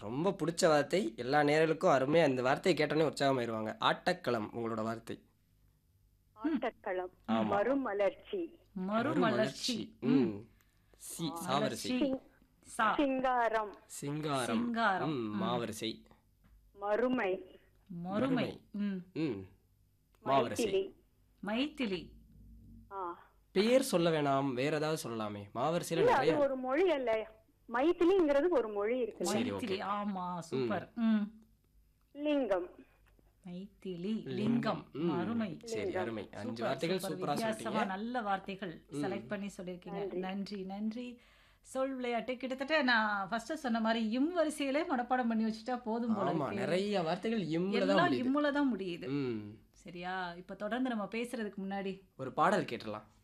ரொம்ப பிடிச்ச வார்த்தை எல்லா நேரலுக்கும் அருமையாக அந்த வார்த்தையை கேட்டோன்னே உற்சாகமாயிருவாங்க ஆட்டக்களம் உங்களோட வார்த்தை ஆட்டக்களம் ஆமா. மறுமலர்ச்சி மறுமலர்ச்சி ம் சி சாவரிசை மலர்ச்சி. சா சிங்காரம் சிங்காரம் சிங்காரம். ம் மாவரிசை மறுமை மறுமை ம் ம் மாவரிசை மைத்திலி மைத்திலி ஆ பெயர் சொல்ல வேணாம் வேற ஏதாவது சொல்லலாமே மாவரிசையில் இல்ல அது நிறைய ஒரு மொழி அல்ல மைத்திலிங்கிறது ஒரு மொழி இருக்கு சரி, மைத்திலி okay. ஆமா சூப்பர் ம் லிங்கம் மைத்திலி லிங்கம் ம். அருமை சரி அருமை அஞ்சு சூப்பர், வார்த்தைகள் சூப்பர். சூப்பரா வித்தியாசமா சொல்லிட்டீங்க நல்ல வார்த்தைகள் செலக்ட் பண்ணி சொல்லியிருக்கீங்க நன்றி நன்றி சொல் விளையாட்டு கிட்டத்தட்ட நான் ஃபர்ஸ்ட் சொன்ன மாதிரி இம் வரிசையிலே மனப்பாடம் பண்ணி வச்சுட்டா போதும் போல ஆமா இருக்கு. நிறைய வார்த்தைகள் இம்முல தான் எல்லாம் முடியுது இம்முல தான் முடியுது ம் சரியா இப்ப தொடர்ந்து நம்ம பேசுறதுக்கு முன்னாடி ஒரு பாடல் கேட்டலாம்